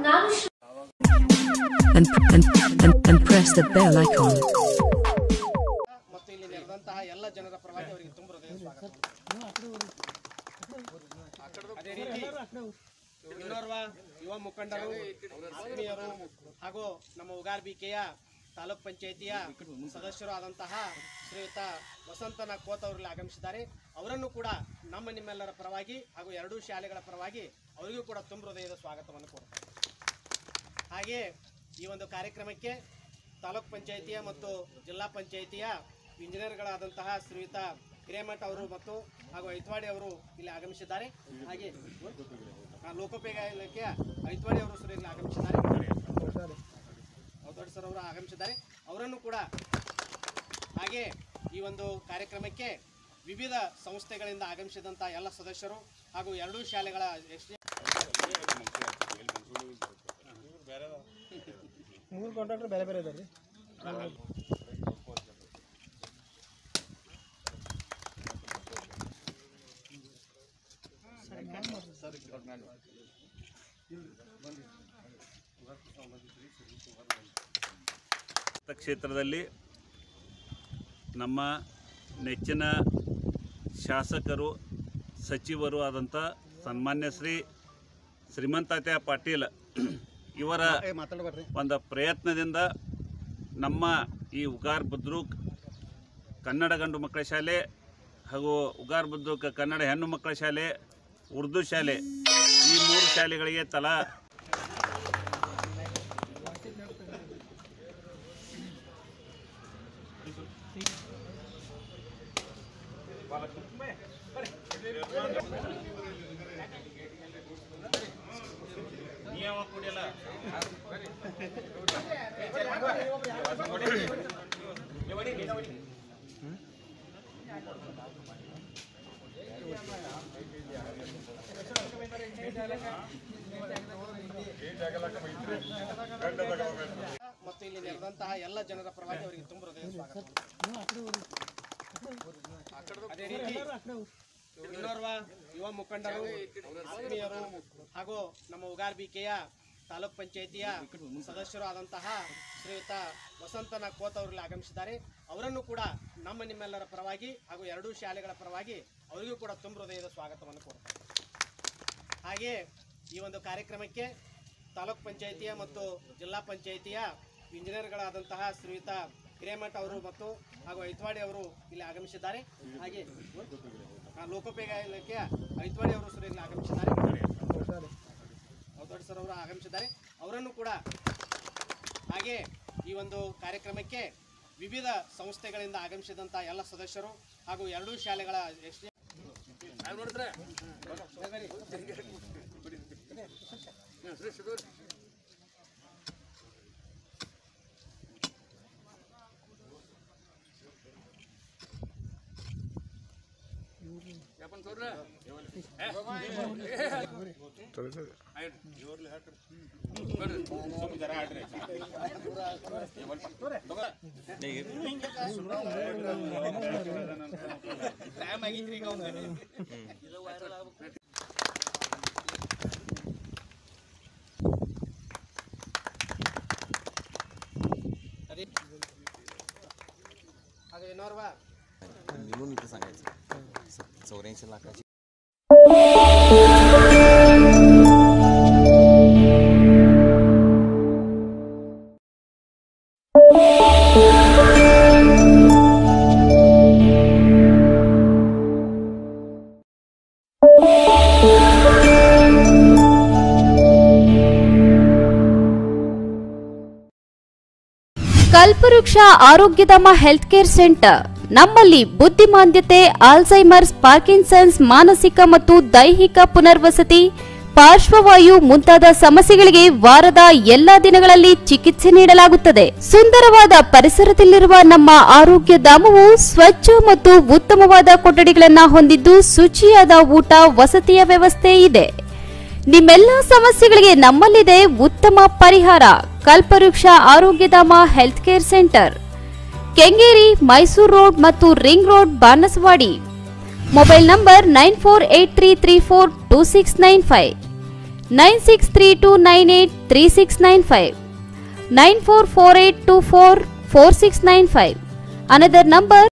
ನಾನು and, and, and, and press the bell icon. ಮತ್ತು ಇಲ್ಲಿ ನೆರೆದಂತಹ ಎಲ್ಲ ಜನರ ಪರವಾಗಿ ಅವರಿಗೆ ತುಂಬ ಹೃದಯ ಸ್ವಾಗತ ಅದೇ ರೀತಿ ಇನ್ನೋರ್ವ ಯುವ ಮುಖಂಡರು ಆತ್ಮೀಯರು ಹಾಗೂ ನಮ್ಮ ಉಗಾರ್ಬಿಕೆಯ ತಾಲೂಕ್ ಪಂಚಾಯಿತಿಯ ಸದಸ್ಯರು ಆದಂತಹ ಶ್ರೀಯುತ ವಸಂತನ ಕೋತ್ ಅವರಲ್ಲಿ ಆಗಮಿಸಿದ್ದಾರೆ ಅವರನ್ನು ಕೂಡ ನಮ್ಮ ನಿಮ್ಮೆಲ್ಲರ ಪರವಾಗಿ ಹಾಗೂ ಎರಡೂ ಶಾಲೆಗಳ ಪರವಾಗಿ ಅವರಿಗೂ ಕೂಡ ತುಂಬ ಹೃದಯದ ಸ್ವಾಗತವನ್ನು ಕೊಡ್ತಾರೆ ಹಾಗೆ ಈ ಒಂದು ಕಾರ್ಯಕ್ರಮಕ್ಕೆ ತಾಲೂಕ್ ಪಂಚಾಯಿತಿಯ ಮತ್ತು ಜಿಲ್ಲಾ ಪಂಚಾಯಿತಿಯ ಇಂಜಿನಿಯರ್ಗಳಾದಂತಹ ಶ್ರೀಯುತ ಹಿರೇಮಠ ಅವರು ಮತ್ತು ಹಾಗೂ ಐತ್ವಾಡಿ ಅವರು ಇಲ್ಲಿ ಆಗಮಿಸಿದ್ದಾರೆ ಹಾಗೆ ಆ, ಲೋಕೋಪಯೋಗ ಇಲಾಖೆಯ ಐತ್ವಾಡಿ ಅವರು ಸರ್ ಇಲ್ಲಿ ಆಗಮಿಸಿದ್ದಾರೆ ಔತವಾಡಿ ಸರ್ ಅವರು ಆಗಮಿಸಿದ್ದಾರೆ ಅವರನ್ನು ಕೂಡ ಹಾಗೆ ಈ ಒಂದು ಕಾರ್ಯಕ್ರಮಕ್ಕೆ ವಿವಿಧ ಸಂಸ್ಥೆಗಳಿಂದ ಆಗಮಿಸಿದಂಥ ಎಲ್ಲ ಸದಸ್ಯರು ಹಾಗೂ ಎರಡೂ ಶಾಲೆಗಳ ಎಸ್ ಮೂರು ಕಾಂಟ್ರಾಕ್ಟರ್ ಬೇರೆ ಬೇರೆ ಇದಾರೆ ಕ್ಷೇತ್ರದಲ್ಲಿ ನಮ್ಮ ನೆಚ್ಚಿನ ಶಾಸಕರು ಸಚಿವರು ಆದಂಥ ಸನ್ಮಾನ್ಯ ಶ್ರೀ ಶ್ರೀಮಂತಾತ್ಯ ಪಾಟೀಲ್ ಇವರ ಮಾತಾಡಬೇಡ್ರಿ ಒಂದು ಪ್ರಯತ್ನದಿಂದ ನಮ್ಮ ಈ ಉಗಾರ್ ಬುದ್ರೂಕ್ ಕನ್ನಡ ಗಂಡು ಮಕ್ಕಳ ಶಾಲೆ ಹಾಗೂ ಉಗಾರ್ ಬುದ್ರೂಕ್ ಕನ್ನಡ ಹೆಣ್ಣು ಮಕ್ಕಳ ಶಾಲೆ ಉರ್ದು ಶಾಲೆ ಈ ಮೂರು ಶಾಲೆಗಳಿಗೆ ತಲಾ ಮತ್ತು ಇಲ್ಲಿ ನೆರೆದಂತಹ ಎಲ್ಲ ಜನರ ಪರವಾಗಿ ಅವರಿಗೆ ತುಂಬ ಹೃದಯ ಸ್ವಾಗತ ಅದೇ ರೀತಿ ಇನ್ನೋರ್ವ ಯುವ ಮುಖಂಡರು ಆತ್ಮೀಯರು ಹಾಗೂ ನಮ್ಮ ಉಗಾರ್ಬಿಕೆಯ ತಾಲೂಕ್ ಪಂಚಾಯಿತಿಯ ಸದಸ್ಯರು ಆದಂತಹ ಶ್ರೀಯುತ ವಸಂತನ ಕೋತ್ ಅವರಲ್ಲಿ ಆಗಮಿಸಿದ್ದಾರೆ ಅವರನ್ನು ಕೂಡ ನಮ್ಮ ನಿಮ್ಮೆಲ್ಲರ ಪರವಾಗಿ ಹಾಗೂ ಎರಡೂ ಶಾಲೆಗಳ ಪರವಾಗಿ ಅವರಿಗೂ ಕೂಡ ತುಂಬ ಹೃದಯದ ಸ್ವಾಗತವನ್ನು ಕೊಡ್ತಾರೆ ಹಾಗೆ ಈ ಒಂದು ಕಾರ್ಯಕ್ರಮಕ್ಕೆ ತಾಲೂಕ್ ಪಂಚಾಯಿತಿಯ ಮತ್ತು ಜಿಲ್ಲಾ ಪಂಚಾಯಿತಿಯ ಇಂಜಿನಿಯರ್ಗಳಾದಂತಹ ಶ್ರೀಯುತ ಹಿರೇಮಠ ಅವರು ಮತ್ತು ಹಾಗೂ ಐತ್ವಾಡಿ ಅವರು ಇಲ್ಲಿ ಆಗಮಿಸಿದ್ದಾರೆ ಹಾಗೆ ಆ, ಲೋಕೋಪಯೋಗ ಇಲಾಖೆಯ ಐತ್ವಾಡಿ ಅವರು ಸರ್ ಇಲ್ಲಿ ಆಗಮಿಸಿದ್ದಾರೆ ಔತವಾಡಿ ಸರ್ ಅವರು ಆಗಮಿಸಿದ್ದಾರೆ ಅವರನ್ನು ಕೂಡ ಹಾಗೆ ಈ ಒಂದು ಕಾರ್ಯಕ್ರಮಕ್ಕೆ ವಿವಿಧ ಸಂಸ್ಥೆಗಳಿಂದ ಆಗಮಿಸಿದಂಥ ಎಲ್ಲ ಸದಸ್ಯರು ಹಾಗೂ ಎರಡೂ ಶಾಲೆಗಳ ಎಸ್ अरे अगं येणार बा लिहून इथं सांगायचं चौऱ्याऐंशी लाखाची ಕಲ್ಪವೃಕ್ಷ ಆರೋಗ್ಯಧಾಮ ಹೆಲ್ತ್ ಕೇರ್ ಸೆಂಟರ್ ನಮ್ಮಲ್ಲಿ ಬುದ್ಧಿಮಾಂದ್ಯತೆ ಆಲ್ಝೈಮರ್ಸ್ ಪಾರ್ಕಿನ್ಸನ್ಸ್ ಮಾನಸಿಕ ಮತ್ತು ದೈಹಿಕ ಪುನರ್ವಸತಿ ಪಾರ್ಶ್ವವಾಯು ಮುಂತಾದ ಸಮಸ್ಯೆಗಳಿಗೆ ವಾರದ ಎಲ್ಲಾ ದಿನಗಳಲ್ಲಿ ಚಿಕಿತ್ಸೆ ನೀಡಲಾಗುತ್ತದೆ ಸುಂದರವಾದ ಪರಿಸರದಲ್ಲಿರುವ ನಮ್ಮ ಆರೋಗ್ಯ ಧಾಮವು ಸ್ವಚ್ಛ ಮತ್ತು ಉತ್ತಮವಾದ ಕೊಠಡಿಗಳನ್ನು ಹೊಂದಿದ್ದು ಶುಚಿಯಾದ ಊಟ ವಸತಿಯ ವ್ಯವಸ್ಥೆ ಇದೆ ನಿಮ್ಮೆಲ್ಲ ಸಮಸ್ಯೆಗಳಿಗೆ ನಮ್ಮಲ್ಲಿದೆ ಉತ್ತಮ ಪರಿಹಾರ Kalpavriksha Arogyadhama health care centre Kengeri Mysuru road ಮತ್ತು ring road Banasawadi mobile number nine four eight three three four two six nine five nine six three two nine eight three six nine five nine four four eight two four four six nine five another number